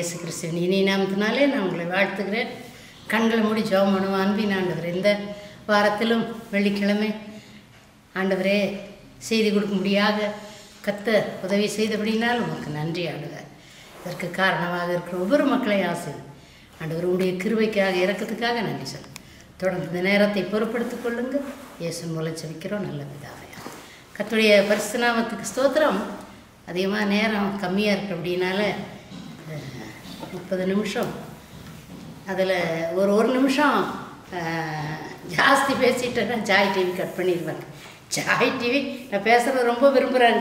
இயேசு கிறிஸ்துவின் இனி நாமத்தினாலே நான் உங்களை வாழ்த்துகிறேன் கண்களை மூடி ஜெபம் பண்ணுவோம் அன்பின் ஆண்டவர் இந்த வாரத்திலும் வெள்ளிக்கிழமை ஆண்டவரே செய்தி கொடுக்க முடியாத கத்த உதவி செய்தபடினால் உமக்கு நன்றி ஆண்டவர் இதற்கு காரணமாக இருக்கிற ஒவ்வொரு மக்களையும் ஆசை ஆண்டவர் உடைய கிருபைக்காக இறக்கத்துக்காக நன்றி சொல் தொடர்ந்து இந்த நேரத்தை பொறுப்படுத்திக் கொள்ளுங்க இயேசு மூலம் செபிக்கிறோம் நல்ல பிதாவே கத்துடைய பரிசுநாமத்துக்கு ஸ்தோத்திரம் அதிகமாக நேரம் கம்மியாக இருக்கு அப்படின்னால அஹ், முப்பது நிமிஷம் அதில் ஒரு ஒரு நிமிஷம் அஹ், ஜாஸ்தி பேசிட்டேன்னா ஜாய் டிவி கட் பண்ணிடுவாங்க ஜாய் டிவி நான் பேசுகிறது ரொம்ப விரும்புகிறாங்க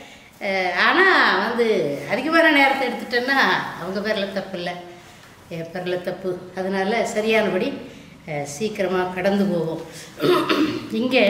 ஆனால் வந்து அதிகமான நேரத்தை எடுத்துட்டேன்னா அவங்க பேரில் தப்பு இல்லை என் பேரில் தப்பு அதனால சரியானபடி சீக்கிரமாக கடந்து போவோம் இங்கே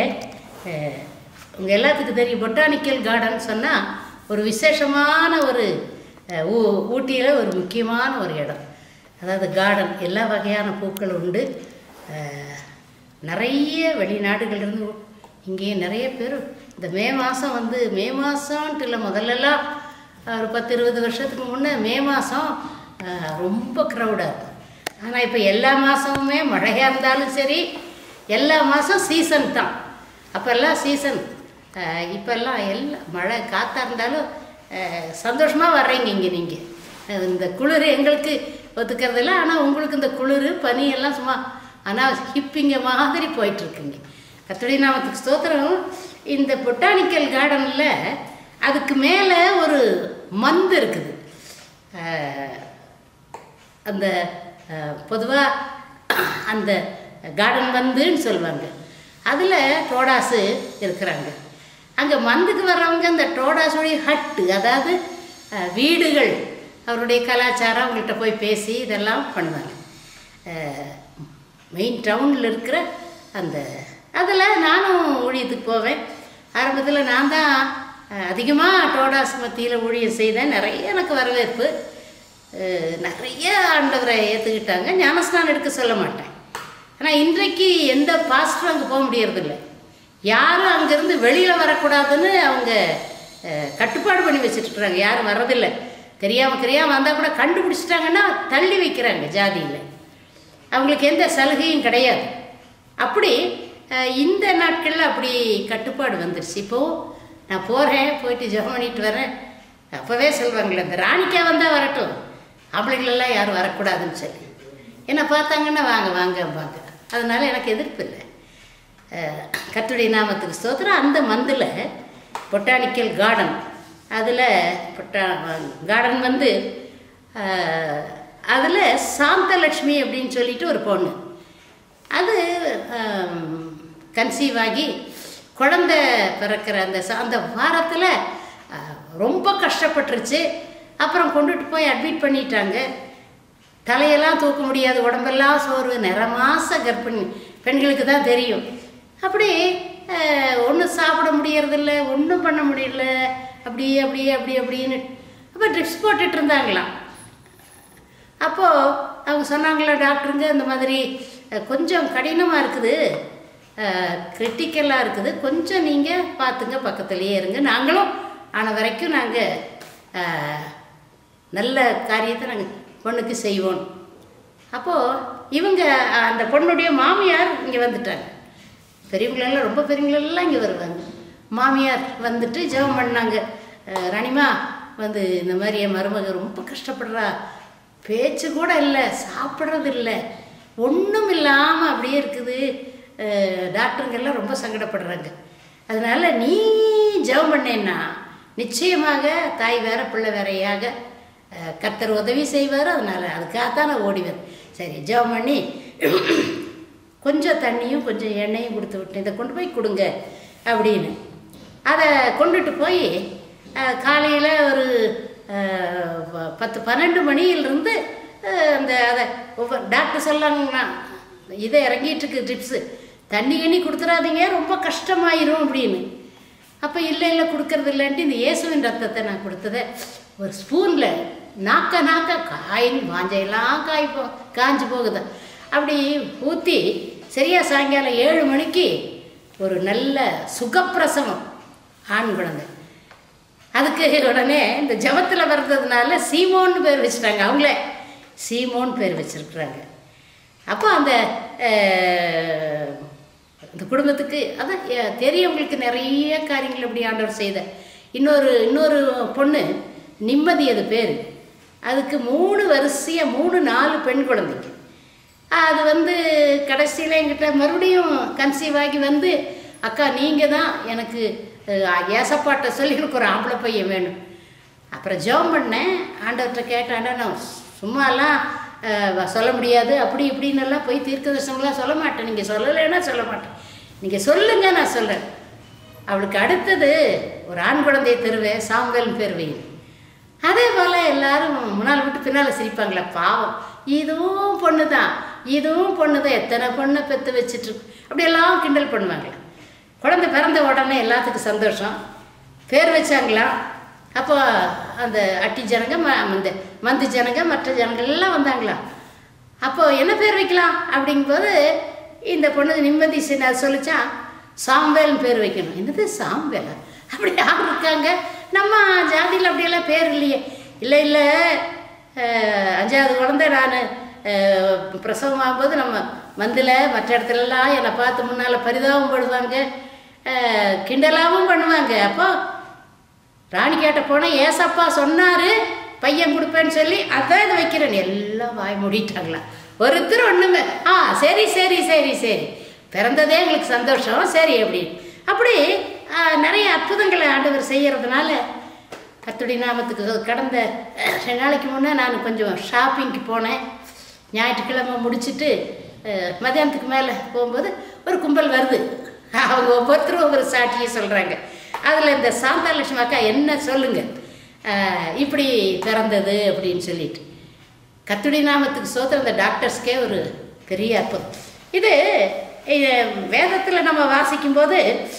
உங்கள் எல்லாத்துக்கும் தெரியும் பொட்டானிக்கல் கார்டன் சொன்னால் ஒரு விசேஷமான ஒரு அஹ், ஊ ஊட்டியில் ஒரு முக்கியமான ஒரு இடம் அதாவது கார்டன் எல்லா வகையான பூக்கள் உண்டு அஹ், நிறைய வெளிநாடுகள்லேருந்து இங்கேயே நிறைய பேர் இந்த மே மாதம் வந்து மே மாதம்ன்ட்டு இல்லை முதல்லலாம் ஒரு பத்து இருபது வருஷத்துக்கு முன்னே மே மாதம் ரொம்ப க்ரௌடாக இருக்கும் ஆனால் இப்போ எல்லா மாதமுமே மழையாக இருந்தாலும் சரி எல்லா மாதம் சீசன் தான் அப்போல்லாம் சீசன் இப்போல்லாம் எல்லாம் மழை காற்றா இருந்தாலும் சந்தோஷமாக வர்றீங்க இங்கே நீங்கள் இந்த குளிர் எங்களுக்கு ஒத்துக்கிறதில்ல ஆனால் உங்களுக்கு இந்த குளிர் பனி எல்லாம் சும்மா ஆனால் ஹிப்பிங்க மாதிரி போயிட்டுருக்குங்க கத்துடைய நாமத்துக்கு ஸ்தோத்திரம் இந்த பொட்டானிக்கல் கார்டனில் அதுக்கு மேலே ஒரு மந்து இருக்குது அஹ், அந்த பொதுவாக அந்த கார்டன் வந்துன்னு சொல்லுவாங்க அதில் டோடாஸு இருக்கிறாங்க அங்கே மந்துக்கு வர்றவங்க அந்த டோடாஸுடைய ஹட்டு அதாவது அஹ், வீடுகள் அவருடைய கலாச்சாரம் அவங்கள்ட்ட போய் பேசி இதெல்லாம் பண்ணுவாங்க மெயின் டவுனில் இருக்கிற அந்த அதில் நானும் ஊழியத்துக்கு போவேன் ஆரம்பத்தில் நான் தான் அதிகமாக டோடாஸ் மத்தியில் ஊழியம் செய்தேன் நிறைய எனக்கு வரவேற்பு அஹ், நிறைய ஆண்டவரை ஏற்றுக்கிட்டாங்க ஞானஸ்நானம் எடுக்க சொல்ல மாட்டேன் ஆனால் இன்றைக்கு எந்த பாஸ்டரும் அங்கே போக முடியறதில்ல யாரும் அங்கேருந்து வெளியில் வரக்கூடாதுன்னு அவங்க அஹ், கட்டுப்பாடு பண்ணி வச்சுட்டுருக்குறாங்க யாரும் வர்றதில்லை தெரியாமல் தெரியாமல் வந்தால் கூட கண்டுபிடிச்சிட்டாங்கன்னா தள்ளி வைக்கிறாங்க ஜாதியில் அவங்களுக்கு எந்த சலுகையும் கிடையாது அப்படி அஹ், இந்த நாட்களில் அப்படி கட்டுப்பாடு வந்துருச்சு இப்போது நான் போகிறேன் போயிட்டு ஜெபம் பண்ணிட்டு வரேன் அப்போவே சொல்லுவாங்களே இந்த ராணிக்கா வந்தால் வரட்டும் ஆம்பளைங்களெல்லாம் யாரும் வரக்கூடாதுன்னு சொல்லி என்னை பார்த்தாங்கன்னா வாங்க வாங்க வாங்க அதனால எனக்கு எதிர்ப்பு இல்லை அஹ், கர்த்தருடைய நாமத்துக்கு ஸ்தோத்திரம் அந்த மந்தில் பொட்டானிக்கல் கார்டன் அதில் பொட்டா கார்டன் வந்து அதில் சாந்தலட்சுமி அப்படின்னு சொல்லிட்டு ஒரு பொண்ணு அது கன்சீவ் ஆகி குழந்தை பிறக்கிற அந்த ச- அந்த வாரத்தில் ரொம்ப கஷ்டப்பட்டுருச்சு அப்புறம் கொண்டுட்டு போய் அட்மிட் பண்ணிட்டாங்க தலையெல்லாம் தூக்க முடியாது உடம்பெல்லாம் சோர்வு நிற மாச கர்ப்பிணி பெண்களுக்கு தான் தெரியும் அப்படி ஒன்றும் சாப்பிட முடியறதில்ல ஒன்றும் பண்ண முடியல அப்படி அப்படி அப்படி அப்படின்னு அப்போ ட்ரிப்ஸ் போட்டுட்டு இருந்தாங்களாம் அப்போது அவங்க சொன்னாங்களா டாக்டருங்க இந்த மாதிரி அஹ், கொஞ்சம் கடினமாக இருக்குது கிரிட்டிக்கலாக இருக்குது கொஞ்சம் நீங்கள் பார்த்துங்க பக்கத்துலேயே இருங்க நாங்களும் ஆன வரைக்கும் நாங்கள் நல்ல காரியத்தை நாங்கள் பொண்ணுக்கு செய்வோம் அப்போது இவங்க அஹ், அந்த பொண்ணுடைய மாமியார் இங்கே வந்துட்டாங்க பெரியவங்களெல்லாம் ரொம்ப பெரியவங்களெல்லாம் இங்கே வருவாங்க மாமியார் வந்துட்டு ஜெபம் பண்ணாங்க அஹ், ராணிமா வந்து இந்த மாதிரி என் மருமக ரொம்ப கஷ்டப்படுறா பேச்சு கூட இல்லை சாப்பிட்றது இல்லை ஒன்றும் இல்லாமல் அப்படியே இருக்குது அஹ், டாக்டருங்கெல்லாம் ரொம்ப சங்கடப்படுறாங்க அதனால நீ ஜெபம் பண்ணேன்னா நிச்சயமாக தாய் வேற பிள்ளை வேறையாக அஹ், கர்த்தர் உதவி செய்வார் அதனால் அதுக்காகத்தான் நான் ஓடிவேன் சரி ஜெபம் பண்ணி கொஞ்சம் தண்ணியும் கொஞ்சம் எண்ணெயும் கொடுத்து விட்டேன் இதை கொண்டு போய் கொடுங்க அப்படின்னு அதை கொண்டுட்டு போய் காலையில் ஒரு அஹ், ப- பத்து பன்னெண்டு மணியிலிருந்து அஹ், அந்த அதை ஒவ்வொரு டாக்டர் சொல்லாங்கண்ணா இதை இறங்கிட்டு இருக்கு ட்ரிப்ஸு தண்ணி கண்ணி கொடுத்துறாதீங்க ரொம்ப கஷ்டமாயிரும் அப்படின்னு அப்போ இல்லை இல்லை கொடுக்கறது இல்லைன்ட்டு இந்த இயேசுவின் ரத்தத்தை நான் கொடுத்ததை ஒரு ஸ்பூனில் நாக்க நாக்க காயின் வாஞ்சையெல்லாம் காய் போ காஞ்சு போகுது அப்படி ஊற்றி சரியா சாயங்காலம் ஏழு மணிக்கு ஒரு நல்ல சுகப்பிரசவம் ஆண் குழந்தை அதுக்கு உடனே இந்த ஜபத்தில் வர்றதுனால சீமோன்னு பேர் வச்சுட்டாங்க அவங்களே சீமோன்னு பேர் வச்சிருக்கிறாங்க அப்போ அந்த அஹ், அந்த குடும்பத்துக்கு அதான் எ- தெரியவங்களுக்கு நிறைய காரியங்கள் இப்படி ஆண்டவர் செய்த இன்னொரு இன்னொரு பொண்ணு நிம்மதி அது பேர் அதுக்கு மூணு வரிசையாக மூணு நாலு பெண் குழந்தைங்க அது வந்து கடைசியில் என்கிட்ட மறுபடியும் கன்சீவ் ஆகி வந்து அக்கா நீங்கள் தான் எனக்கு அஹ், ஏசப்பாட்ட சொல்லி எனக்கு ஒரு ஆம்பளை பையன் வேணும் அப்புறம் ஜெபம் பண்ணேன் ஆண்டவர்கிட்ட கேட்டாண்டா நான் சும்மாலாம் அஹ், சொல்ல முடியாது அப்படி இப்படின்னு எல்லாம் போய் தீர்க்க தரிசனம்லாம் சொல்ல மாட்டேன் நீங்கள் சொல்லலைன்னா சொல்ல மாட்டேன் நீங்கள் சொல்லுங்க நான் சொல்கிறேன் அவளுக்கு அடுத்தது ஒரு ஆண் குழந்தையை தருவேன் சாம்பல் பேர் வையும் அதே போல் எல்லாரும் முன்னால் விட்டு பின்னால் சிரிப்பாங்களே பாவம் இதுவும் பொண்ணு தான் இதுவும் பொண்ணு தான் எத்தனை பொண்ணை பெற்று வச்சுட்டு அப்படியெல்லாம் கிண்டல் பண்ணுவாங்க குழந்தை பிறந்த உடனே எல்லாத்துக்கும் சந்தோஷம் பேர் வச்சாங்களாம் அப்போ அந்த அட்டி ஜனங்க ம இந்த மந்தி ஜனங்க மற்ற ஜனங்கள் எல்லாம் வந்தாங்களாம் அப்போ என்ன பேர் வைக்கலாம் அப்படிங்கும்போது இந்த பொண்ணு நிம்மதி சின்ன சொல்லிச்சா சாம்பேல்னு பேர் வைக்கணும் என்னது சாம்பேலா அப்படி யார் இருக்காங்க நம்ம ஜாதியில் அப்படியெல்லாம் பேர் இல்லையே இல்லை இல்லை அஹ், அஞ்சாவது குழந்தை நான் பிரசவம் ஆகும்போது நம்ம மந்தில் மற்ற இடத்துலலாம் என்னை பார்த்து முன்னால் பரிதாபம் படுவாங்க அஹ், கிண்டலாவும் பண்ணுவாங்க அப்போ ராணி கேட்ட போனால் ஏசப்பா சொன்னார் பையன் கொடுப்பேன்னு சொல்லி அதான் இதை வைக்கிறேன் எல்லாம் வாய் மூடிட்டாங்களா ஒருத்தர் ஒன்றுமே ஆ சரி சரி சரி சரி பிறந்ததே எங்களுக்கு சந்தோஷம் சரி அப்படின்னு அப்படி ஆ, நிறைய அற்புதங்களை ஆண்டவர் செய்யறதுனால கத்துடி நாமத்துக்கு கடந்த அஹ், ரெண்டு நாளைக்கு முன்னே நான் கொஞ்சம் ஷாப்பிங்க்கு போனேன் ஞாயிற்றுக்கிழமை முடிச்சிட்டு அஹ், மதியானத்துக்கு மேலே போகும்போது ஒரு கும்பல் வருது அவங்க ஒவ்வொருத்தரும் ஒவ்வொரு சாட்சியை சொல்கிறாங்க அதில் இந்த சாந்தாலட்சுமி அக்கா என்ன சொல்லுங்க அஹ், இப்படி பிறந்தது அப்படின்னு சொல்லிட்டு கத்துடி நாமத்துக்கு சோத்திரம் இந்த டாக்டர்ஸ்க்கே ஒரு பெரிய அற்புதம் இது வேதத்தில் நம்ம வாசிக்கும்போது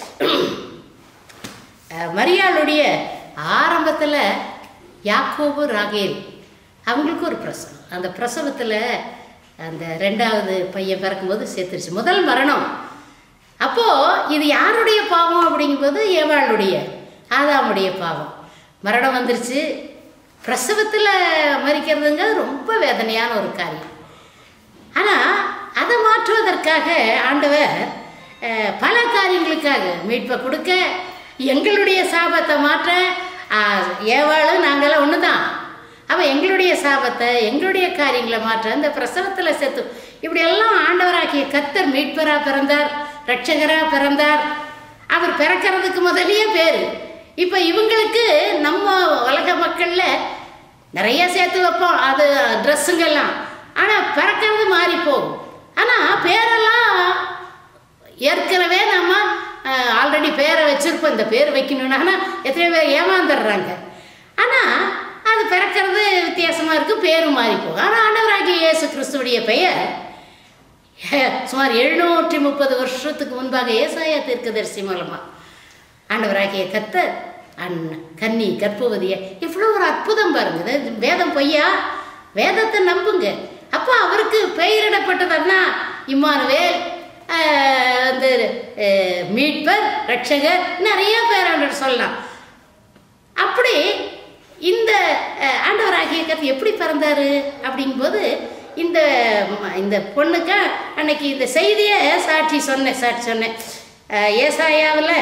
அஹ், மரியாளுடைய ஆரம்பத்தில் யாக்கோபு ராகேல் அவங்களுக்கு ஒரு பிரசவம் அந்த பிரசவத்தில் அந்த ரெண்டாவது பையன் பிறக்கும்போது சேர்த்துருச்சு முதல் மரணம் அப்போ இது யாருடைய பாவம் அப்படிங்கும்போது ஏவாளுடைய ஆதாமுடைய பாவம் மரணம் வந்துருச்சு பிரசவத்தில் மறிக்கிறதுங்கிறது ரொம்ப வேதனையான ஒரு காரியம் ஆனால் அதை மாற்றுவதற்காக ஆண்டவர் அஹ், பல காரியங்களுக்காக மீட்பை கொடுக்க எங்களுடைய சாபத்தை மாற்ற அஹ், ஏவாளும் நாங்களாம் ஒன்று தான் அவள் எங்களுடைய சாபத்தை எங்களுடைய காரியங்களை மாற்ற அந்த பிரசவத்தில் செத்து இப்படியெல்லாம் ஆண்டவராகிய கத்தர் மீட்பராக பிறந்தார் ரட்சகராக பிறந்தார் அவர் பிறக்கிறதுக்கு முதலியே பேர் இப்போ இவங்களுக்கு நம்ம உலக மக்களில் நிறைய சேர்த்து வைப்போம் அது ட்ரெஸ்ஸுங்கெல்லாம் ஆனால் பிறக்கிறது மாறி போகும் ஆனால் பேரெல்லாம் ஏற்கனவே நம்ம ஆல்ரெடி பேரை வச்சுருப்போம் இந்த பேர் வைக்கணும்னா ஆனால் எத்தனை பேர் ஏமாந்துடுறாங்க ஆனால் அது பிறக்கிறது வித்தியாசமாக இருக்குது பேரும் மாறி போகும் ஆனால் ஆண்டவராகிய இயேசு கிறிஸ்துவுடைய பெயர் சுமார் எழுநூற்றி முப்பது வருஷத்துக்கு முன்பாக ஏசாயா தீர்க்கதரிசி மூலமா ஆண்டவராகிய கத்தர் அன் கன்னி கர்ப்பவதிய இவ்வளோ ஒரு அற்புதம் பாருங்க இது வேதம் பொய்யா வேதத்தை நம்புங்க அப்போ அவருக்கு பெயரிடப்பட்டதுன்னா இம்மானுவேல் ஆஹ், வந்து ஆஹ், மீட்பர் ரட்சகர் நிறைய பேர் ஆண்டவர் சொல்லலாம் அப்படி இந்த அஹ், ஆண்டவராகிய கத்து எப்படி பிறந்தாரு அப்படிங்கும்போது இந்த ம- இந்த பொண்ணுக்கு அன்னைக்கு இந்த செய்தியை சாட்சி சொன்னேன் சாட்சி சொன்னேன் அஹ், ஏசாயாவில்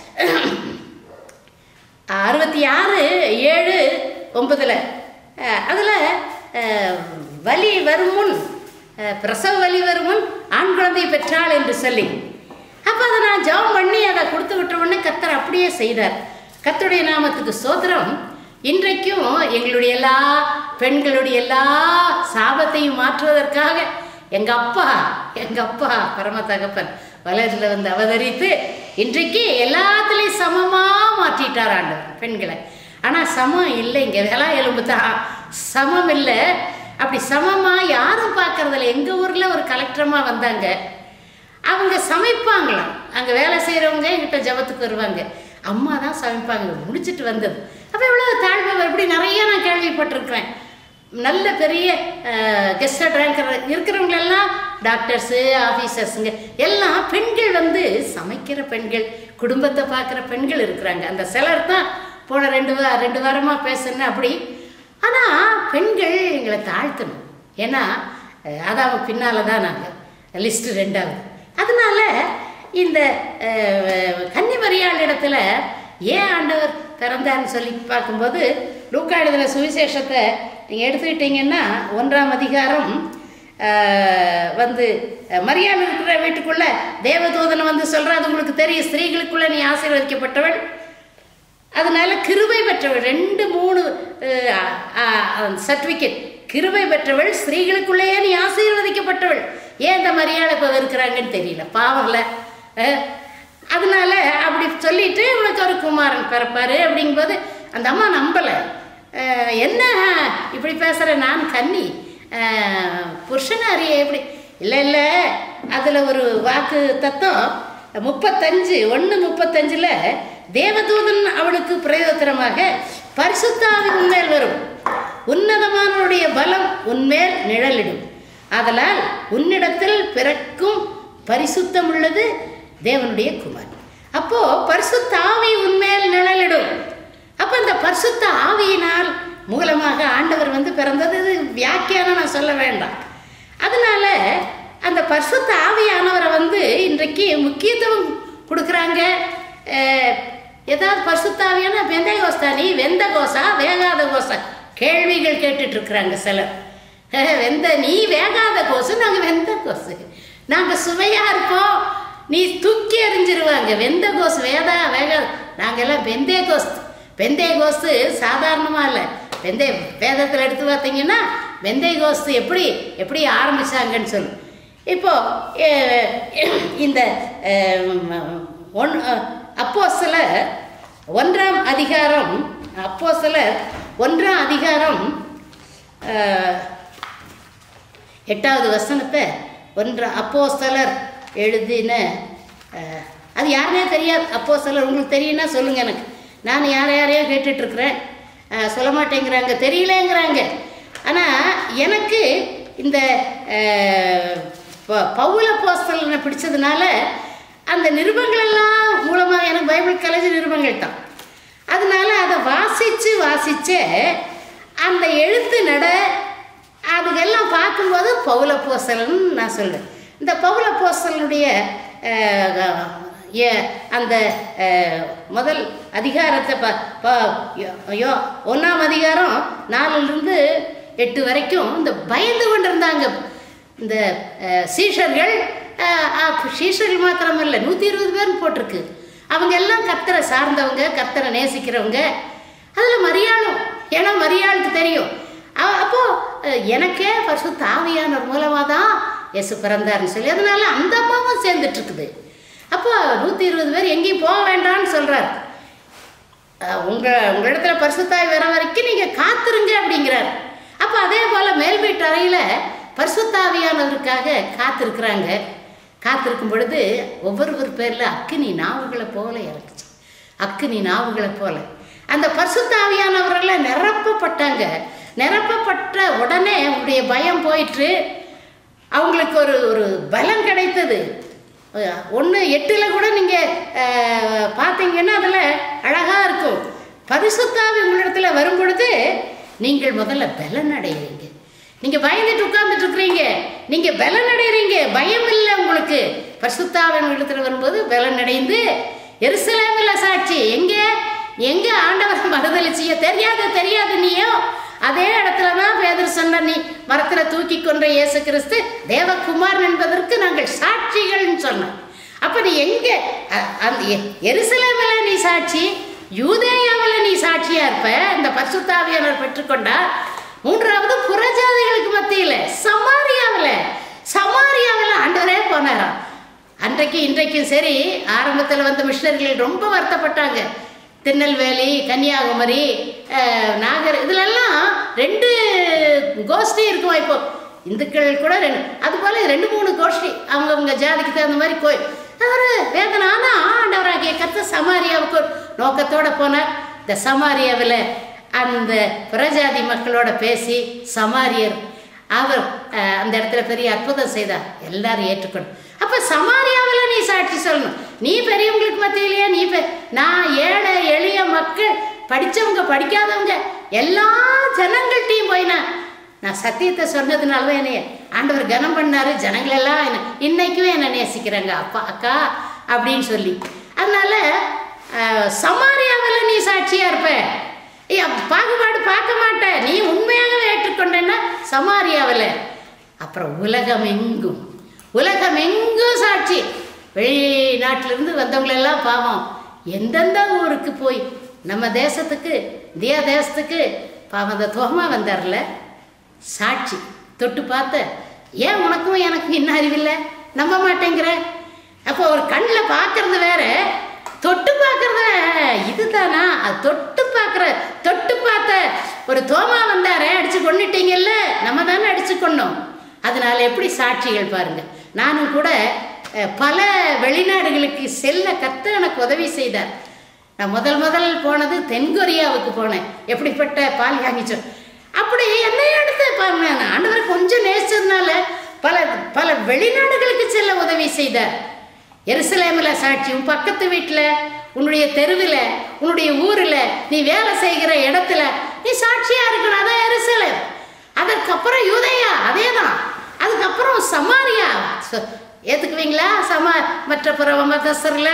அறுபத்தி ஆறு ஏழு ஒன்பதில் அதில் வலி வரும் முன் அஹ், பிரசவ வலி வரும் முன் ஆண் குழந்தை பெற்றாள் என்று சொல்லி அப்போ அதை நான் ஜெபம் பண்ணி அதை கொடுத்து விட்ட உடனே கத்தர் அப்படியே செய்தார் கத்தருடைய நாமத்துக்கு சோத்திரம் இன்றைக்கும் எங்களுடைய எல்லா பெண்களுடைய எல்லா சாபத்தையும் மாற்றுவதற்காக எங்க அப்பா எங்க அப்பா பரம தகப்பன் வலதில் வந்து அவதரித்து இன்றைக்கு எல்லாத்துலேயும் சமமா மாற்றிட்டார் ஆண்டவர் பெண்களை ஆனா சமம் இல்லை இங்க வேளா எலும்பு தான் சமம் இல்லை அப்படி சமமா யாரும் பார்க்கறதில்ல எங்க ஊர்ல ஒரு கலெக்டரமா வந்தாங்க அவங்க சமைப்பாங்களாம் அங்கே வேலை செய்கிறவங்க எங்கிட்ட ஜபத்துக்கு வருவாங்க அம்மா தான் சமைப்பாங்க முடிச்சிட்டு வந்தது அப்போ இவ்வளோ தாழ்வு இப்படி நிறைய நான் கேள்விப்பட்டிருக்கிறேன் நல்ல பெரிய கெஸ்ட் ரேங்கர் இருக்கிறவங்களெல்லாம் டாக்டர்ஸு ஆஃபீஸர்ஸுங்க எல்லாம் பெண்கள் வந்து சமைக்கிற பெண்கள் குடும்பத்தை பார்க்குற பெண்கள் இருக்கிறாங்க அந்த சிலர் தான் போன ரெண்டு வா ரெண்டு வாரமாக பேசுனேன் அப்படி ஆனால் பெண்கள் எங்களை தாழ்த்தணும் ஏன்னா அஹ், அதாம பின்னால் தான் நாங்கள் லிஸ்ட்டு ரெண்டாவது அதனால இந்த அஹ், கன்னிமரியாள் இடத்துல ஏன் ஆண்டவர் பிறந்தார்னு சொல்லி பார்க்கும்போது லூக்கா எழுதின சுவிசேஷத்தை நீங்கள் எடுத்துக்கிட்டீங்கன்னா ஒன்றாம் அதிகாரம் ஆஹ், வந்து அஹ், மரியாள் இருக்கிற வீட்டுக்குள்ள தேவதூதன் வந்து சொல்றாரு உங்களுக்கு தெரியும் ஸ்திரீகளுக்குள்ள நீ ஆசீர்வதிக்கப்பட்டவள் அதனால கிருபை பெற்றவள் ரெண்டு மூணு சர்டிஃபிகேட் கிருபை பெற்றவள் ஸ்திரீகளுக்குள்ளேயே நீ ஆசீர்வதிக்கப்பட்டவள் ஏன் இந்த மரியாதை இப்போ இருக்கிறாங்கன்னு தெரியல பாவம்ல அஹ், அதனால அப்படி சொல்லிட்டு உனக்கு ஒரு குமாரன் பிறப்பாரு அப்படிங்கும்போது அந்த அம்மா நம்பலை அஹ், என்ன இப்படி பேசுகிற நான் கன்னி அஹ், புருஷனாரியே எப்படி இல்லை இல்லை அதில் ஒரு வாக்கு தத்துவம் முப்பத்தஞ்சு ஒன்று முப்பத்தஞ்சில் தேவதூதன் அவளுக்கு பிரயோஜனமாக பரிசுத்தாவி உன்மேல் வரும் உன்னதமானவருடைய பலம் உன்மேல் நிழலிடும் ஆதலால் உன்னிடத்தில் பிறக்கும் பரிசுத்தம் உள்ளது தேவனுடைய குமார் அப்போ பரிசுத்த ஆவி உன்மேல் நிழலிடும் அப்போ இந்த பரிசுத்த ஆவியினால் மூலமாக ஆண்டவர் வந்து பிறந்தது இது வியாக்கியானம் நான் சொல்ல வேண்டாம் அதனால அந்த பரிசுத்த ஆவியானவரை வந்து இன்றைக்கு முக்கியத்துவம் கொடுக்குறாங்க அஹ், ஏதாவது பரிசுத்த ஆவியான வெந்தய கோஸ்தா நீ வெந்த கோசா வேகாத கோசா கேள்விகள் கேட்டுட்டு இருக்கிறாங்க சிலர் அஹ், வெந்த நீ வேகாத கோசு நாங்கள் வெந்த கோசு நாங்கள் சுவையா இருப்போம் நீ தூக்கி எறிஞ்சிருவாங்க வெந்த கோசு வேதா வேகாத நாங்கள் எல்லாம் வெந்தய கோஸ்து வெந்தய கோஸ்து சாதாரணமாக இல்லை வெந்தய வேதத்தில் எடுத்து பார்த்தீங்கன்னா வெந்தய கோஸ்து எப்படி எப்படி ஆரம்பிச்சாங்கன்னு சொல்லு இப்போ அஹ், இந்த ஒன் அப்போ சிலர் ஒன்றாம் அதிகாரம் அப்போ சிலர் ஒன்றாம் அதிகாரம் அஹ், எட்டாவது வசனத்தை ஒன்று அப்போஸ்தலர் எழுதின அஹ், அது யாருனே தெரியாது அப்போஸ்தலர் உங்களுக்கு தெரியும்னா சொல்லுங்க எனக்கு நான் யார் யாரையோ கேட்டுட்டு இருக்கிறேன் அஹ், சொல்ல மாட்டேங்கிறாங்க தெரியலங்கிறாங்க ஆனால் எனக்கு இந்த அஹ், ப- பவுல போஸ்தலனை பிடிச்சதுனால அந்த நிருபங்கள் எல்லாம் மூலமாக எனக்கு பைபிள் காலேஜ் நிருபங்கள் தான் அதனால அதை வாசித்து வாசிச்சே அந்த எழுத்து நட அதுக்கெல்லாம் பார்க்கும்போது பவுல போசலன் நான் சொல்றேன் இந்த பவுல போசலனுடைய அந்த அஹ், முதல் அதிகாரத்தை ப ப- யோ- யோ ஒன்றாம் அதிகாரம் நாலுலேருந்து எட்டு வரைக்கும் இந்த பயந்து கொண்டிருந்தாங்க இந்த அஹ், சீஷர்கள் அஹ், அஹ், சீஷர்கள் மாத்திரமல்ல நூற்றி இருபது பேர்னு போட்டிருக்கு அவங்க எல்லாம் கர்த்தரை சார்ந்தவங்க கர்த்தரை நேசிக்கிறவங்க அதில் மரியாளும் ஏன்னா மரியாளுக்கு தெரியும் அ- அப்போ அஹ், எனக்கே பரிசு தாவியானவர் மூலமாக தான் இயேசு பிறந்தாருன்னு சொல்லி அதனால அந்த அம்மாவும் சேர்ந்துட்டு இருக்குது அப்போ நூற்றி இருபது பேர் எங்கேயும் போக வேண்டாம்னு சொல்கிறார் உங்கள் உங்களிடத்துல பரிசுத்தாய் வர வரைக்கும் நீங்கள் காத்திருங்க அப்படிங்கிறார் அப்போ அதே போல் மேல் வீட்டு அறையில் பரிசுத்தாவியானவருக்காக காத்திருக்கிறாங்க காத்திருக்கும் பொழுது ஒவ்வொருவர் பேரில் அக்கினி நாவுகளை போல இறக்குச்சு அக்கினி நாவுகளை போல அந்த பரிசுத்தாவியானவரெல்லாம் நிரப்பப்பட்டாங்க நிரப்பப்பட்ட உடனே உங்களுடைய பயம் போயிட்டு அவங்களுக்கு ஒரு ஒரு பலம் கிடைத்தது ஒன்று எட்டில் கூட நீங்கள் பார்த்தீங்கன்னா அதில் அழகாக இருக்கும் பரிசுத்தாவி உங்களிடத்துல வரும் பொழுது நீங்கள் முதல்ல பலன் அடைகிறீங்க நீங்கள் பயந்துட்டு உட்கார்ந்துட்டு இருக்கிறீங்க நீங்கள் பலன் அடைகிறீங்க பயம் இல்லை உங்களுக்கு பரிசுத்தாவி உங்களிடத்துல வரும்போது பலன் அடைந்து எருசலேமில் சாட்சி எங்கே எங்கே ஆண்டவர் மறுதளிச்சிய தெரியாது தெரியாது நீயோ அதே இடத்துல தான் பேதர் சொன்ன நீ மரத்துல தூக்கி கொன்ற இயேசு கிறிஸ்து தேவகுமாரன் என்பதற்கு நாங்கள் சாட்சிகள்னு சொன்னோம் அப்ப நீ எங்க அ- அந்த எ- எருசலேமில் நீ சாட்சி யூதேயாவில் நீ சாட்சியா இருப்ப இந்த பரிசுத்தாவியானவர் பெற்றுக்கொண்டா மூன்றாவது புறஜாதிகளுக்கு மத்தியில சமாரியாவில் சமாரியாவில் ஆண்டவரே போனாராம் அன்றைக்கு இன்றைக்கும் சரி ஆரம்பத்தில் வந்த மிஷினரிகள் ரொம்ப வருத்தப்பட்டாங்க திருநெல்வேலி கன்னியாகுமரி அஹ், நாகர் இதுலெல்லாம் ரெண்டு கோஷ்டி இருக்கும் இப்போ இந்துக்கள் கூட ரெண்டு அது போல ரெண்டு மூணு கோஷ்டி அவங்கவுங்க ஜாதிக்கு தகுந்த மாதிரி கோயில் அவர் வேதனை ஆனால் ஆண்டவராகிய கத்த சமாரியாவுக்கு ஒரு நோக்கத்தோட போனார் இந்த சமாரியாவில் அந்த புறஜாதி மக்களோட பேசி சமாரியர் அவர் அஹ், அந்த இடத்துல பெரிய அற்புதம் செய்தார் எல்லாரும் ஏற்றுக்கணும் அப்ப சமாரியாவில் நீ சாட்சி சொல்லணும் நீ பெரியவங்களுக்கு மத்தியிலேயே நீ பெ நான் ஏழை எளிய மக்கள் படிச்சவங்க படிக்காதவங்க எல்லா ஜனங்கள்கிட்டையும் போய் நான் நான் சத்தியத்தை சொன்னதுனால தான் என்னைய ஆண்டவர் கனம் பண்ணாரு ஜனங்களெல்லாம் என்ன இன்னைக்கும் என்னை நேசிக்கிறாங்க அப்பா அக்கா அப்படின்னு சொல்லி அதனால அஹ், சமாரியாவில் நீ சாட்சியா இருப்ப ஏய், அப்ப பாகுபாடு பார்க்க மாட்ட நீ உண்மையாகவே ஏற்றுக்கொண்டேன்னா சமாரியாவில் அப்புறம் உலகம் எங்கும் உலகம் எங்கும் சாட்சி வெளிநாட்டிலிருந்து வந்தவங்களெல்லாம் பாவம் எந்தெந்த ஊருக்கு போய் நம்ம தேசத்துக்கு இந்தியா தேசத்துக்கு பாவம் அந்த தோமா வந்தார்ல சாட்சி தொட்டு பார்த்த ஏன் உனக்கும் எனக்கும் இன்னும் அறிவில்லை நம்ப மாட்டேங்கிற அப்போ ஒரு கண்ணில் பார்க்கறது வேற தொட்டு பார்க்கறது இதுதானா அது தொட்டு பார்க்குற தொட்டு பார்த்த ஒரு தோமா வந்தாரே அடிச்சு கொண்டுட்டீங்கல்ல நம்ம தானே அடிச்சு கொண்டோம் அதனால எப்படி சாட்சிகள் பாருங்க நானும் கூட அஹ், பல வெளிநாடுகளுக்கு செல்ல கத்த எனக்கு உதவி செய்தார் நான் முதல் முதல் போனது தென்கொரியாவுக்கு போனேன் எப்படிப்பட்ட பால் காமிச்சோம் அப்படி என்னை எடுத்து பாருங்க நான் ஆண்டவரை கொஞ்சம் நேசிச்சதுனால பல பல வெளிநாடுகளுக்கு செல்ல உதவி செய்தார் எருசலேமில் சாட்சி உன் பக்கத்து வீட்டில் உன்னுடைய தெருவில் உன்னுடைய ஊரில் நீ வேலை செய்கிற இடத்துல நீ சாட்சியா இருக்கணும் அதான் எருசலேம் அதற்கப்புறம் யூதேயா அதே தான் அதுக்கப்புறம் சமாரியா சொ- ஏத்துக்குவீங்களா சமா மற்ற புற மதஸ்தரில்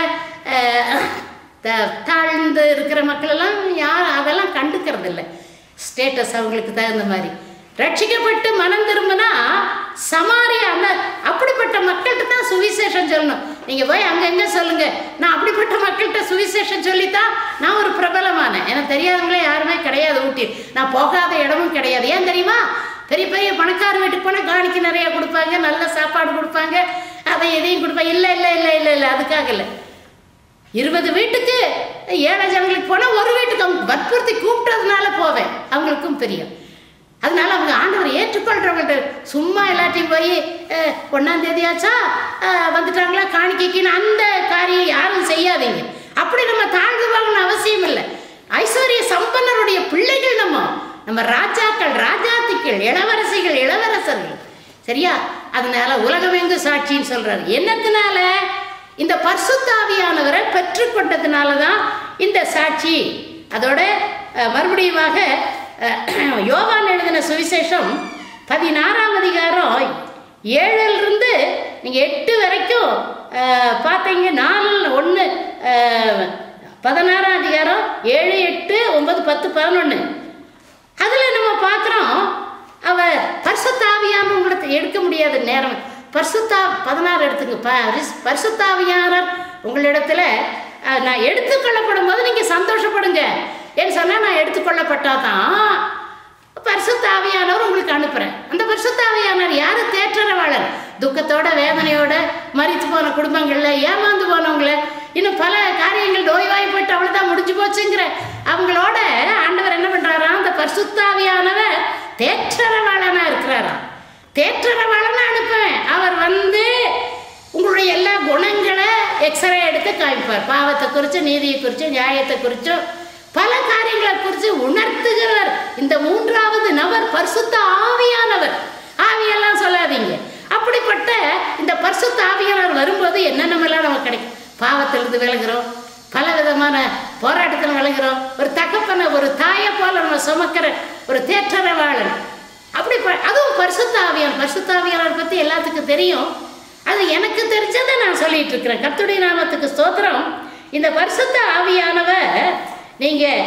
தாழ்ந்து இருக்கிற மக்கள் எல்லாம் யார் அதெல்லாம் கண்டுக்கிறது இல்லை ஸ்டேட்டஸ் அவங்களுக்கு தகுந்த மாதிரி ரட்சிக்கப்பட்டு மனம் திரும்பினா சமாரியா அந்த அப்படிப்பட்ட மக்கள்கிட்ட தான் சுவிசேஷம் சொல்லணும் நீங்க போய் அங்கங்க சொல்லுங்க நான் அப்படிப்பட்ட மக்கள்கிட்ட சுவிசேஷம் சொல்லித்தான் நான் ஒரு பிரபலமானேன் எனக்கு தெரியாதவங்களே யாருமே கிடையாது ஊட்டி நான் போகாத இடமும் கிடையாது ஏன் தெரியுமா பெரிய பெரிய பணக்கார வீட்டுக்கு போனால் காணிக்கு நிறைய கொடுப்பாங்க நல்ல சாப்பாடு கொடுப்பாங்க அதை எதையும் கொடுப்பாங்க இல்லை இல்லை இல்லை இல்லை இல்லை அதுக்காக இல்லை இருபது வீட்டுக்கு ஏழை ஜனங்களுக்கு போனால் ஒரு வீட்டுக்கு அவங்க வற்புறுத்தி கூப்பிட்டதுனால போவேன் அவங்களுக்கும் தெரியும் அதனால அவங்க ஆண்டவர் ஏற்றுக்கொள்றவங்கள்ட்ட சும்மா எல்லாத்தையும் போய் அஹ், ஒண்ணாம் தேதியாச்சா அஹ், வந்துட்டாங்களா காணிக்கைக்குன்னு அந்த காரியம் யாரும் செய்யாதீங்க அப்படி நம்ம தாழ்ந்து வாங்கணும் அவசியம் இல்லை ஐஸ்வர்ய சம்பன்னருடைய பிள்ளைகள் நம்ம நம்ம ராஜாக்கள் ராஜாத்திகள் இளவரசிகள் இளவரசர்கள் சரியா அதனால உலகமெங்கு சாட்சின்னு சொல்றாரு என்னத்தினால இந்த பரிசுத்தாவியானவரை பெற்றுக்கொண்டதுனால தான் இந்த சாட்சி அதோட அஹ், மறுபடியுமாக அஹ், யோவான் எழுதின சுவிசேஷம் பதினாறாம் அதிகாரம் ஏழிலிருந்து நீங்கள் எட்டு வரைக்கும் அஹ், பார்த்தீங்க நாலு ஒன்று பதினாறாம் அதிகாரம் ஏழு எட்டு ஒன்பது பத்து பதினொன்று அதில் நம்ம பார்க்குறோம் அவ பரிசுத்தாவியான உங்களை எடுக்க முடியாத நேரம் பரிசுத்தா பதினாறு எடுத்துங்க பரிஸ் பரிசுத்தாவியானவர் உங்களிடத்துல அஹ், நான் எடுத்துக்கொள்ளப்படும் போது நீங்கள் சந்தோஷப்படுங்க ஏன்னு சொன்னால் நான் எடுத்துக்கொள்ளப்பட்டாதான் பரிசுத்தாவியானவர் உங்களுக்கு அனுப்புகிறேன் அந்த பரிசுத்தாவியானவர் யாரு தேற்றரவாளர் துக்கத்தோட வேதனையோட மறித்து போன குடும்பங்கள்ல ஏமாந்து போனவங்கள இன்னும் பல காரியங்கள் நோய்வாய்ப்பட்டு அவ்வளோதான் முடிஞ்சு போச்சுங்கிற அவங்களோட ஆண்டவர் என்ன பண்றாராம் அந்த பரிசுத்தாவியானவர் தேற்றரவாளனா இருக்கிறாராம் தேற்றரவாளனா அனுப்புவேன் அவர் வந்து உங்களுடைய எல்லா குணங்களை எக்ஸ்ரே எடுத்து காமிப்பார் பாவத்தை குறித்து நீதியை குறித்து நியாயத்தை குறித்தும் பல காரியங்களை குறித்து உணர்த்துகிறவர் இந்த மூன்றாவது நபர் பரிசுத்த ஆவியானவர் ஆவியெல்லாம் சொல்லாதீங்க அப்படிப்பட்ட இந்த பரிசுத்த ஆவியானவர் வரும்போது என்னென்னமெல்லாம் நமக்கு கிடைக்கும் பாவத்திலிருந்து விலகுறோம் பல விதமான போராட்டத்தில் விலகுறோம் ஒரு தகப்பனை ஒரு தாயை போல நம்ம சுமக்கிற ஒரு தேற்றரவாளன் அப்படி ப- அதுவும் பரிசுத்த ஆவியான் பரிசுத்த ஆவியானவர் பற்றி எல்லாத்துக்கும் தெரியும் அது எனக்கு தெரிஞ்சதை நான் சொல்லிட்டு இருக்கிறேன் கர்த்தருடைய நாமத்துக்கு ஸ்தோத்திரம் இந்த பரிசுத்த ஆவியானவர் நீங்கள்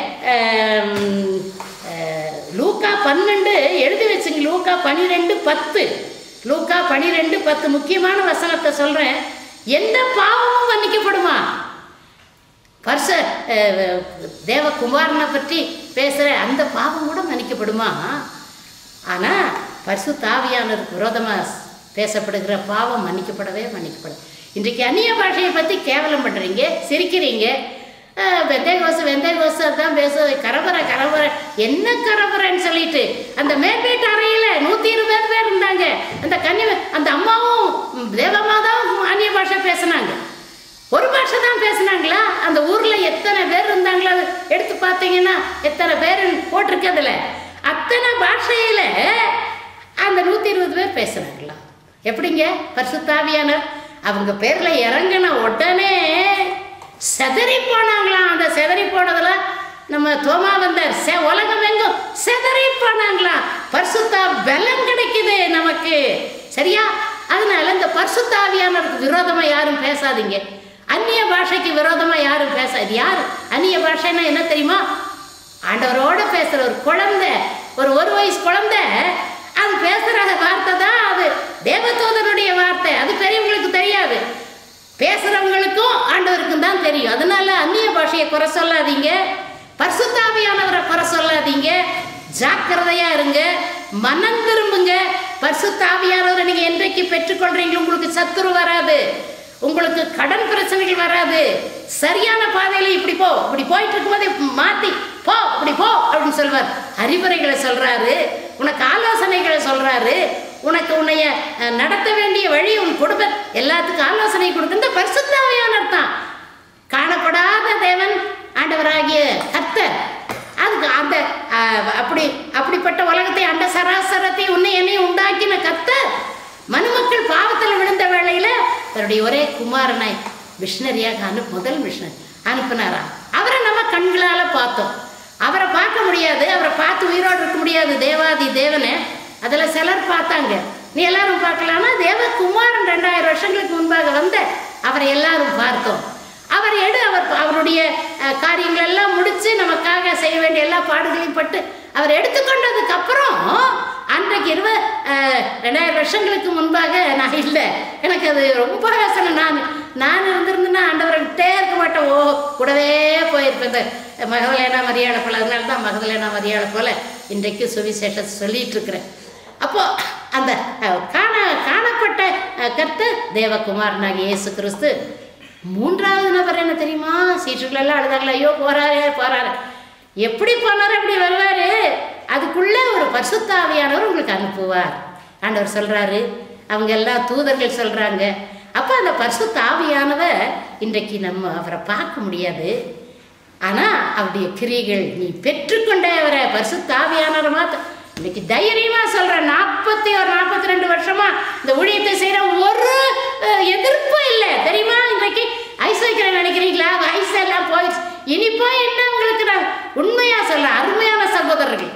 லூக்கா பன்னெண்டு எழுதி வச்சுங்க லூக்கா பன்னிரெண்டு பத்து லூக்கா பன்னிரெண்டு பத்து முக்கியமான வசனத்தை சொல்கிறேன் எந்த பாவமும் மன்னிக்கப்படுமா பரிச அஹ், தேவகுமாரனை பற்றி பேசுகிற அந்த பாவம் கூட மன்னிக்கப்படுமா ஆனால் பரிசு தாவியானதுக்கு விரோதமாக பேசப்படுகிற பாவம் மன்னிக்கப்படவே மன்னிக்கப்படும் இன்றைக்கு அந்நிய பாஷையை பற்றி கேவலம் பண்ணுறீங்க சிரிக்கிறீங்க அஹ், வெந்தய கோசு வெந்தய கோசு அதான் பேச கரவரை கரவரை என்ன கரவரைன்னு சொல்லிட்டு அந்த மேற்பேட்டு அறையில் நூற்றி இருபது பேர் இருந்தாங்க அந்த கன்னி அந்த அம்மாவும் தேவமாதாவும் அந்நிய பாஷை பேசுனாங்க ஒரு பாஷை தான் பேசுனாங்களா அந்த ஊர்ல எத்தனை பேர் இருந்தாங்களோ அது எடுத்து பார்த்தீங்கன்னா எத்தனை பேர் போட்டிருக்கதுல அத்தனை பாஷையில அந்த நூத்தி இருபது பேர் பேசுனாங்களா எப்படிங்க பரிசுத்தாவியானர் அவங்க பேர்ல இறங்கின உடனே செதறி போனாங்களாம் அந்த செதறி போனதுல நம்ம தோமா வந்தார் செ உலகம் எங்கும் செதறி போனாங்களா பரிசுத்தா பலம் கிடைக்குது நமக்கு சரியா அதனால இந்த பரிசுத்தாவியானவருக்கு விரோதமா யாரும் பேசாதீங்க அந்நிய பாஷைக்கு விரோதமா யாரும் பேசாது யார் அந்நிய பாஷைன்னா என்ன தெரியுமா ஆண்டவரோட பேசுற ஒரு குழந்தை ஒரு ஒரு வயசு குழந்தை அது பேசுற வார்த்தை தான் அது தேவதூதனுடைய வார்த்தை அது பெரியவங்களுக்கு தெரியாது பேசுறவங்களுக்கும் ஆண்டவருக்கும் தான் தெரியும் அதனால அந்நிய பாஷையை குறை சொல்லாதீங்க பரிசுத்தாவியானவரை குறை சொல்லாதீங்க ஜாக்கிரதையா இருங்க மனம் திரும்புங்க பரிசுத்தாவியானவரை நீங்க என்றைக்கு பெற்றுக்கொள்றீங்களோ உங்களுக்கு சத்துரு வராது உங்களுக்கு கடன் பிரச்சனைகள் வராது சரியான பாதையில இப்படி போ இப்படி போயிட்டு இருக்கும்போது மாத்தி போ இப்படி போ அப்படின்னு சொல்வார் அறிவுரைகளை சொல்றாரு உனக்கு ஆலோசனைகளை சொல்றாரு உனக்கு உன்னைய அஹ், நடத்த வேண்டிய வழி உன் குடும்ப எல்லாத்துக்கும் ஆலோசனை கொடுக்குற இந்த பரிசுத்தாவியானவர் தான் காணப்படாத தேவன் ஆண்டவராகிய கர்த்தர் அதுக்கு அந்த அஹ், அப்படி அப்படிப்பட்ட உலகத்தை அண்ட சராசரத்தை உன்னை என்னையும் உண்டாக்கின கர்த்தர் மனுமக்கள் பாவத்தில் விழுந்த வேளையில தன்னுடைய ஒரே குமாரனை மிஷினரியாக அனு முதல் மிஷினரி அனுப்பினாரா அவரை நம்ம கண்களால பார்த்தோம் அவரை பார்க்க முடியாது அவரை பார்த்து உயிரோடு இருக்க முடியாது தேவாதி தேவனை அதில் சிலர் பார்த்தாங்க நீ எல்லாரும் பார்க்கலாம்னா தேவகுமாரன் ரெண்டாயிரம் வருஷங்களுக்கு முன்பாக வந்த அவரை எல்லாரும் பார்த்தோம் அவர் எடு அவர் அவருடைய அஹ், காரியங்கள் எல்லாம் முடிச்சு நமக்காக செய்ய வேண்டிய எல்லா பாடுகளையும் பட்டு அவர் எடுத்துக்கொண்டதுக்கு அப்புறம் அன்றைக்கு இருவ அஹ், ரெண்டாயிரம் வருஷங்களுக்கு முன்பாக நான் இல்லை எனக்கு அது ரொம்ப யோசனை நான் நான் இருந்திருந்தேன்னா ஆண்டவரை விட்டே இருக்க மாட்டேன் ஓ கூடவே போயிருப்பேன் இந்த மகதலேனா மரியாதை போல அதனால தான் மகதலேனா மரியாதை போல இன்றைக்கு சுவிசேஷத்தை சொல்லிட்டு இருக்கிறேன் அப்போ அந்த அஹ், காண காணப்பட்ட அஹ், கர்த்தர் தேவகுமாரனாகிய இயேசு கிறிஸ்து மூன்றாவது நபர் என்ன தெரியுமா சீற்றுகள் எல்லாம் அழுதாங்களா ஐயோ போறாரே போறாரு எப்படி போனாரு அப்படி வருவாரு அதுக்குள்ள ஒரு பரிசுத்தாவியானவர் உங்களுக்கு அனுப்புவார் ஆண்டவர் சொல்றாரு அவங்க எல்லாம் தூதர்கள் சொல்றாங்க அப்போ அந்த பரிசுத்தாவியானவர் இன்றைக்கு நம்ம அவரை பார்க்க முடியாது ஆனா அவருடைய கிரியைகள் நீ பெற்றுக்கொண்ட அவரை பரிசுத்தாவியானவரை மாத்த இன்னைக்கு தைரியமா சொல்றேன் நாற்பத்தி ஒரு நாற்பத்தி ரெண்டு வருஷமா இந்த ஊழியத்தை செய்யற ஒரு அஹ், எதிர்ப்பும் இல்லை தெரியுமா இன்றைக்கு ஐஸ் வைக்கிறேன் நினைக்கிறீங்களா ஐஸ் எல்லாம் போயிடுச்சு இனி போய் என்ன உங்களுக்கு நான் உண்மையா சொல்றேன் அருமையான சகோதரர்கள்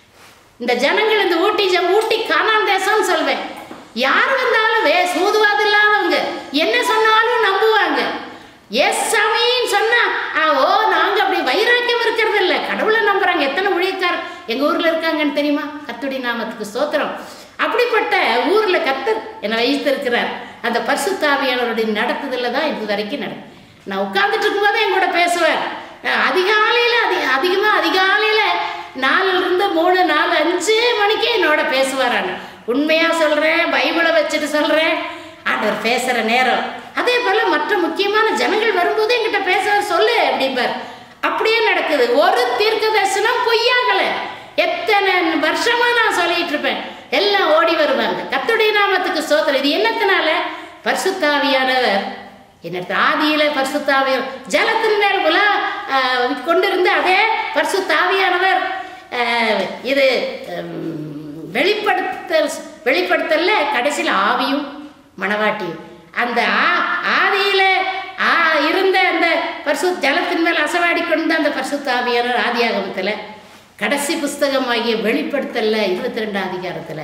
இந்த ஜனங்கள் இந்த ஊட்டி ஜ- ஊட்டி காணான் தேசம்னு சொல்வேன் யார் வந்தாலும் வே சூதுவாது இல்லாதவங்க என்ன சொன்னாலும் நம்புவாங்க எஸ் சாமின்னு சொன்னா ஆ, ஓ நாங்க அப்படி வைராக்கியம் இருக்கிறது இல்ல கடவுளை நம்புறாங்க எத்தனை ஊழியக்காரர் எங்க ஊர்ல இருக்காங்கன்னு தெரியுமா கத்துடி நாமத்துக்கு ஸ்தோத்திரம் அப்படிப்பட்ட ஊர்ல கத்தர் என்னை வைத்திருக்கிறார் அந்த பரிசுத்தாவியானவருடைய நடத்துதல்ல தான் இது வரைக்கும் நட நான் உட்கார்ந்துட்டு இருக்கும்போதே என் கூட பேசுவார் அஹ் அதிகாலையில அதி அதிகமா அதிகாலையில நாலுல இருந்து மூணு நாலு அஞ்சு மணிக்கு என்னோட பேசுவார் ஆண்டவர். உண்மையா சொல்றேன் பைபிளை வச்சுட்டு சொல்றேன் ஆண்டவர் பேசுற நேரம் அதே போல மற்ற முக்கியமான ஜனங்கள் வரும்போது என்கிட்ட பேசுவார் சொல்லு அப்படிம்பார் அப்படியே நடக்குது ஒரு தீர்க்க தரிசனம் பொய்யாகல எத்தனை வருஷமா நான் சொல்லிட்டு இருப்பேன் எல்லாம் ஓடி வருவாங்க கத்துடைய நாமத்துக்கு சோத்திரம் இது என்னத்தினால பரிசுத்தாவியானவர் என்னது ஆதியில பரிசுத்தாவியர் ஜலத்தின் மேல் உலா ஆஹ், கொண்டிருந்த அதே பரிசுத்தாவியானவர் ஆஹ், இது ஹம், வெளிப்படுத்தல் வெளிப்படுத்தல்ல கடைசியில் ஆவியும் மணவாட்டியும் அந்த ஆ- ஆதியில ஆ இருந்த அந்த பரிசு ஜலத்தின் மேல் அசவாடி கொண்ட அந்த பரிசுத்தாவியானவர் ஆதியாகமத்தில் கடைசி புஸ்தகமாகிய வெளிப்படுத்தல்ல இருபத்தி ரெண்டாம் அதிகாரத்தில்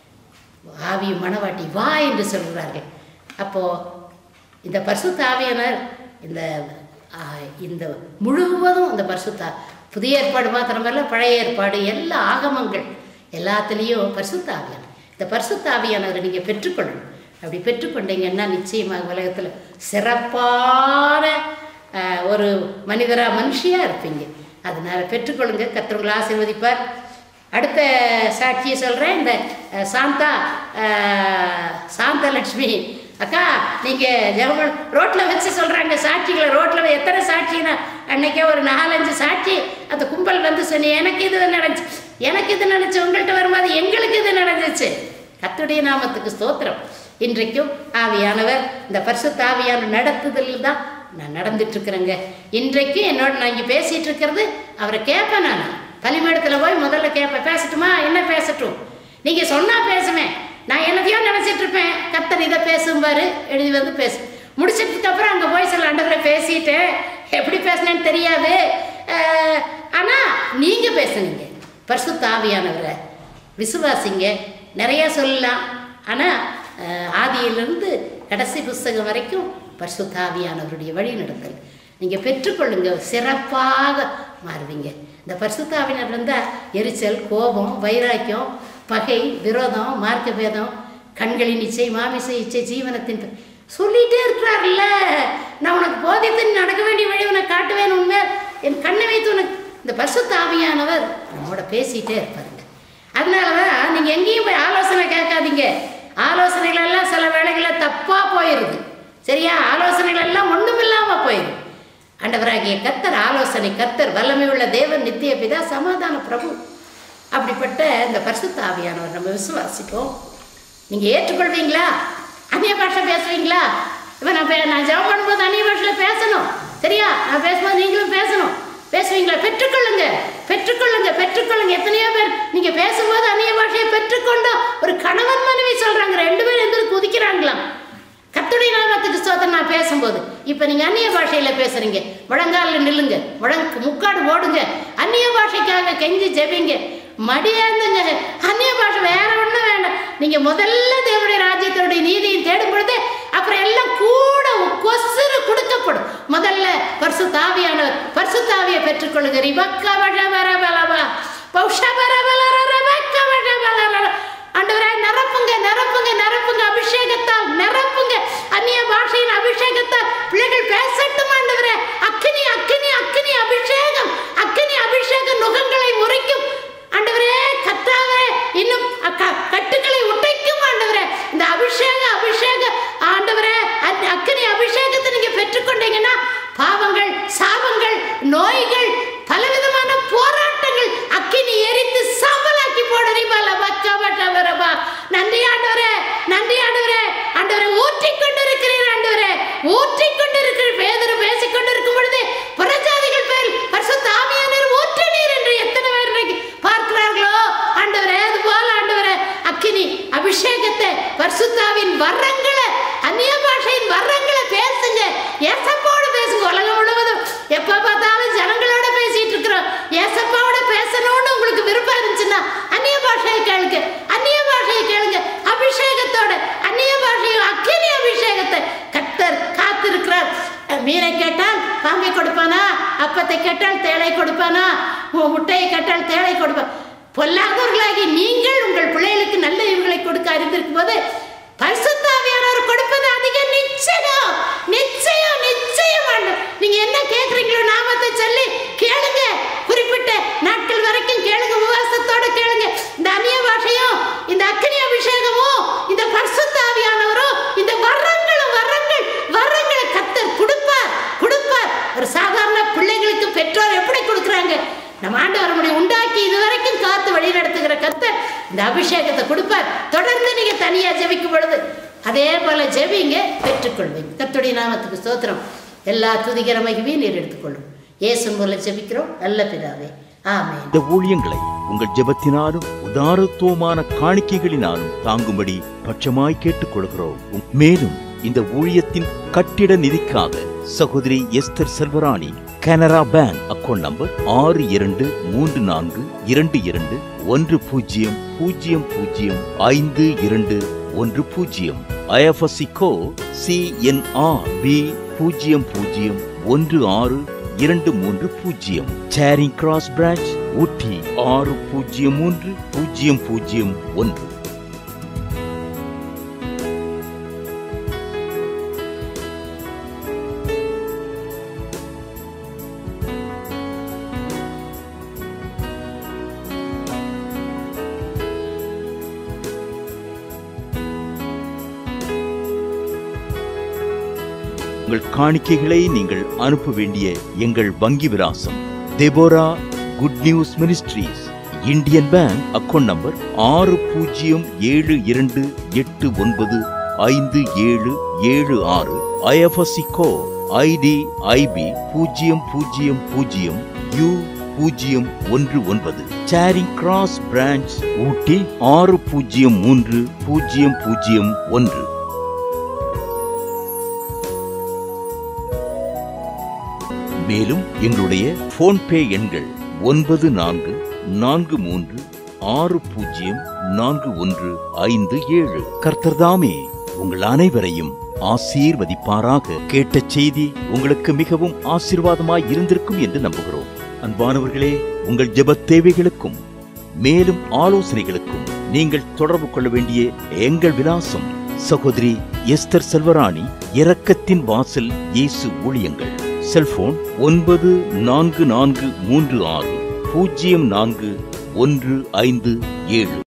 ஆவி மணவாட்டி வா என்று சொல்கிறார்கள் அப்போ இந்த பரிசுத்த ஆவியானவர் இந்த ஆ, இந்த முழுவதும் இந்த பரிசுத்தா புதிய ஏற்பாடு மாத்திரமல்ல பழைய ஏற்பாடு எல்லா ஆகமங்கள் எல்லாத்துலேயும் பரிசுத்த ஆவியானவர் இந்த பரிசுத்த ஆவியானவரை நீங்கள் பெற்றுக்கொள்ளணும் அப்படி பெற்றுக்கொண்டீங்கன்னா நிச்சயமாக உலகத்தில் சிறப்பான ஆ, ஒரு மனிதராக மனுஷியாக இருப்பீங்க அதனால பெற்றுக்கொள்ளுங்க கர்த்தர் ஆசீர்வதிப்பார் அடுத்த சாட்சியை சொல்கிறேன் இந்த அஹ், சாந்தா அஹ், சாந்தலட்சுமி அக்கா நீங்கள் ஜெகமல் ரோட்டில் வச்சு சொல்கிறாங்க சாட்சிகளை ரோட்டில் எத்தனை சாட்சினா அன்னைக்கே ஒரு நாலஞ்சு சாட்சி அந்த கும்பல் வந்து சொன்னி எனக்கு இது நடந்துச்சு எனக்கு இது நடந்துச்சு உங்கள்கிட்ட வரும்போது எங்களுக்கு இது நடந்துச்சு கத்துடைய நாமத்துக்கு ஸ்தோத்திரம் இன்றைக்கும் ஆவியானவர் இந்த பரிசுத்த ஆவியான நடத்துதலில் தான் நான் நடந்துட்டு இருக்கிறேங்க இன்றைக்கு என்னோட நான் இங்கே பேசிட்டு இருக்கிறது அவரை கேட்பேன் நான் பள்ளிமேடத்தில் போய் முதல்ல கேட்பேன் பேசட்டுமா என்ன பேசட்டும் நீங்கள் சொன்னால் பேசுவேன் நான் என்னதையோ நினச்சிட்டு இருப்பேன் கத்தர் இதை பேசும்பாரு எழுதி வந்து பேசு முடிச்சதுக்கு அப்புறம் அங்கே போய் சில ஆண்டவரை பேசிட்டேன் எப்படி பேசினேன்னு தெரியாது அஹ், ஆனா நீங்க பேசுனீங்க பரிசுத்த ஆவியானவரை விசுவாசிங்க நிறைய சொல்லலாம் ஆனா அஹ், ஆதியிலிருந்து கடைசி புஸ்தகம் வரைக்கும் பரிசுத்த ஆவியானவருடைய வழி நடத்தல் நீங்க பெற்றுக்கொள்ளுங்க சிறப்பாக மாறுவீங்க இந்த பரிசுத்த ஆவியினர் இருந்தால் எரிச்சல் கோபம் வைராக்கியம் பகை விரோதம் மார்க்க பேதம் கண்களின் இச்சை மாமிசை இச்சை ஜீவனத்தின் ப- சொல்லிட்டே இருக்கிறார்ல நான் உனக்கு போதித்து நீ நடக்க வேண்டிய வழி உனக்கு காட்டுவேன் உண்மை என் கண்ணை வைத்து உனக்கு இந்த பரிசுத்த ஆவியானவர் நம்மோட பேசிட்டே இருப்பாருங்க அதனால தான் நீங்கள் எங்கேயும் போய் ஆலோசனை கேட்காதீங்க ஆலோசனைகள் எல்லாம் சில வேளைகளில் தப்பாக போயிடுது சரியா ஆலோசனைகள் எல்லாம் ஒன்றுமில்லாமல் போயிடுது ஆண்டவராகிய கத்தர் ஆலோசனை கத்தர் வல்லமை உள்ள தேவன் நித்திய பிதா சமாதான பிரபு அப்படிப்பட்ட இந்த பரிசுத்த ஆவியானவர் நம்ம விசுவாசிப்போம் நீங்கள் ஏற்றுக்கொள்வீங்களா அந்நிய பாஷை பேசுவீங்களா இப்போ நான் பே- நான் ஜெபம் பண்ணும்போது அந்நிய பாஷையில் பேசணும் சரியா நான் பேசும்போது நீங்களும் பேசணும் பேசுவீங்களா பெற்றுக்கொள்ளுங்க பெற்றுக்கொள்ளுங்க பெற்றுக்கொள்ளுங்க எத்தனையோ பேர் நீங்க பேசும்போது அந்நிய பாஷையை பெற்றுக்கொண்டோம் ஒரு கணவன் மனைவி சொல்றாங்க ரெண்டு பேரும் எந்திர குதிக்கிறாங்களாம் கத்துடைய நாமத்துக்கு ஸ்தோத்திரம் நான் பேசும்போது இப்போ நீங்கள் அந்நிய பாஷையில் பேசுறீங்க முழங்காலில் நில்லுங்க முழங் முக்காடு ஓடுங்க அந்நிய பாஷைக்காக கெஞ்சி ஜெபிங்க மடியாந்துங்க அந்நிய பாஷை வேற ஒன்றும் வேண்டாம் நீங்கள் முதல்ல தேவனுடைய ராஜ்யத்தினுடைய நீதியை தேடும் பொழுது அப்புறம் எல்லாம் கூட கொசுறு கொடுக்கப்படும் முதல்ல பரிசு தாவியானவர் பரிசு தாவியை பெற்றுக்கொள்ளுங்க ரிபக்க வட வர பலவா பௌஷ வர வளர ரபக்க வட வளர ஆண்டவரே நிரப்புங்க நிரப்புங்க நிரப்புங்க அபிஷேகத்தால் நிரப்புங்க அந்நிய பாஷையின் அபிஷேகத்தால் பிள்ளைகள் பேசட்டும் ஆண்டவரே அக்கினி அக்கினி அக்கினி அபிஷேகம் அக்கினி அபிஷேக நுகங்களை முறைக்கும் ஆண்டவரே கத்தாவே இன்னும் அக்க- கட்டுக்களை உடைக்கும் ஆண்டவரே இந்த அபிஷேக அபிஷேக ஆண்டவரே அந்த அக்கினி அபிஷேகத்தை நீங்க பெற்றுக்கொண்டீங்கன்னா பாவங்கள் சாபங்கள் நோய்கள் பலவிதமான போராட்டங்கள் அக்கினி எரித்து சாம்பலாக்கி போடுறீபால பக்கபட்டவரபா நன்றி ஆண்டவரே நன்றி ஆண்டவரே ஆண்டவரே ஊற்றிக் கொண்டிருக்கிறீர் ஆண்டவரே ஊற்றிக் கொண்டிருக்கிற பேதர் பேசிக் கொண்டிருக்கும் பொழுது புறஜாதிகள் பேர் பரிசுத்த ஆவியானவர் ஊற்றினீர் என்று எத்தனை பேர் இன்னைக்கு பார்க்கிறார்களோ ஆண்டவரே அது போல ஆண்டவரே அக்கினி அபிஷேகத்தை பரிசுத்தாவின் வரங்களை அந்நிய பாஷையின் வரங்களை பேசுங்க ஏசப்பாவோட பேசுங்க உலகம் முழுவதும் எப்ப பார்த்தாலும் ஜனங்களோட பேசிட்டு இருக்கிறோம் ஏசப்பாவோட பேசணும்னு உங்களுக்கு விருப்பம் இருந்துச்சுன்னா அந்நிய பாஷையை கேளுங்க அந்நிய பாஷையை கேளுங்க அபிஷேகத்தோட அந்நிய பாஷையும் அக்கினி அபிஷேகத்தை கத்தர் காத்திருக்கிறார் மீனை கேட்டால் பாம்பை கொடுப்பானா அப்பத்தை கேட்டால் தேளை கொடுப்பானா மு- முட்டையை கேட்டால் தேளை கொடுப்பான் பொல்லாதவர்களாகி நீங்கள் உங்கள் பிள்ளைகளுக்கு நல்ல இவங்களை கொடுக்க அறிந்திருக்கும் போது பரிசுத்தாவியானவர் கொடுப்பது அதிக நிச்சயம் நிச்சயம் நிச்சயம் ஆண்டு நீங்க என்ன கேக்குறீங்களோ நாமத்தை சொல்லி கேளுங்க குறிப்பிட்ட நாட்கள் வரைக்கும் கேளுங்க உபவாசத்தோட கேளுங்க இந்த அந்நிய பாஷையும் இந்த அக்னி அபிஷேகமும் இந்த பரிசுத்தாவியானவரும் இந்த வரங்களும் வரங்கள் வரங்களை கத்தர் கொடுப்பார் கொடுப்பார் ஒரு சாதாரண பிள்ளைகளுக்கு பெற்றோர் எப்படி கொடுக்குறாங்க நம்ம ஆண்டவர் நம்முடைய உண்டாக்கி இதுவரைக்கும் காத்து வழி நடத்துகிற கத்தர் இந்த அபிஷேகத்தை கொடுப்பார் தொடர்ந்து நீங்க தனியா ஜெபிக்கும் பொழுது அதே போல ஜெபிங்க பெற்றுக்கொள்வீங்க கத்துடைய நாமத்துக்கு ஸ்தோத்திரம் எல்லா துதிகர மகிமையும் நீர் எடுத்துக்கொள்ளும் இயேசு மூலம் ஜெபிக்கிறோம் நல்ல பிதாவே ஆமென் இந்த ஊழியங்களை உங்கள் ஜெபத்தினாலும் உதாரத்துவமான காணிக்கைகளினாலும் தாங்கும்படி பட்சமாய் கேட்டுக்கொள்கிறோம் மேலும் இந்த ஊழியத்தின் கட்டிட நிதிக்காக சகோதரி Esther Selvarani Canara bank account number ஆறு இரண்டு மூன்று நான்கு இரண்டு இரண்டு ஒன்று பூஜ்ஜியம் பூஜ்ஜியம் பூஜ்ஜியம் ஐந்து இரண்டு ஒன்று பூஜ்ஜியம் ஐஎஃப்எஸ்சி கோ சிஎன்ஆர் பி பூஜ்ஜியம் பூஜ்ஜியம் ஒன்று ஆறு இரண்டு மூன்று பூஜ்ஜியம் சேரிங் கிராஸ் பிரான்ச் ஊட்டி ஆறு பூஜ்ஜியம் மூன்று பூஜ்ஜியம் பூஜ்ஜியம் ஒன்று உங்கள் காணிக்கைகளை நீங்கள் அனுப்ப வேண்டிய எங்கள் வங்கி விலாசம் Deborah good news ministries Indian bank account number ஆறு பூஜ்ஜியம் ஏழு இரண்டு எட்டு ஒன்பது ஐந்து ஏழு ஏழு ஆறு ஐஎஃப்எஸ்சி கோ ஐடி ஐபி பூஜ்ஜியம் பூஜ்ஜியம் பூஜ்ஜியம் யூ பூஜ்ஜியம் ஒன்று ஒன்பது சேரிங் கிராஸ் பிரான்ச் ஊட்டி ஆறு பூஜ்ஜியம் மூன்று பூஜ்ஜியம் பூஜ்ஜியம் ஒன்று மேலும் எங்களுடைய போன்பே எண்கள் ஒன்பது நான்கு நான்கு மூன்று ஆறு பூஜ்ஜியம் நான்கு ஒன்று ஐந்து ஏழு கர்த்தர்தாமே உங்கள் அனைவரையும் ஆசீர்வதிப்பாராக கேட்ட செய்தி உங்களுக்கு மிகவும் ஆசீர்வாதமாய் இருந்திருக்கும் என்று நம்புகிறோம் அன்பானவர்களே உங்கள் ஜெபத் தேவைகளுக்கும் மேலும் ஆலோசனைகளுக்கும் நீங்கள் தொடர்பு கொள்ள வேண்டிய எங்கள் விலாசம் சகோதரி எஸ்தர் செல்வராணி இரக்கத்தின் வாசல் இயேசு ஊழியங்கள் செல்போன் ஒன்பது நான்கு நான்கு மூன்று ஆறு பூஜ்ஜியம் நான்கு ஒன்று ஐந்து ஏழு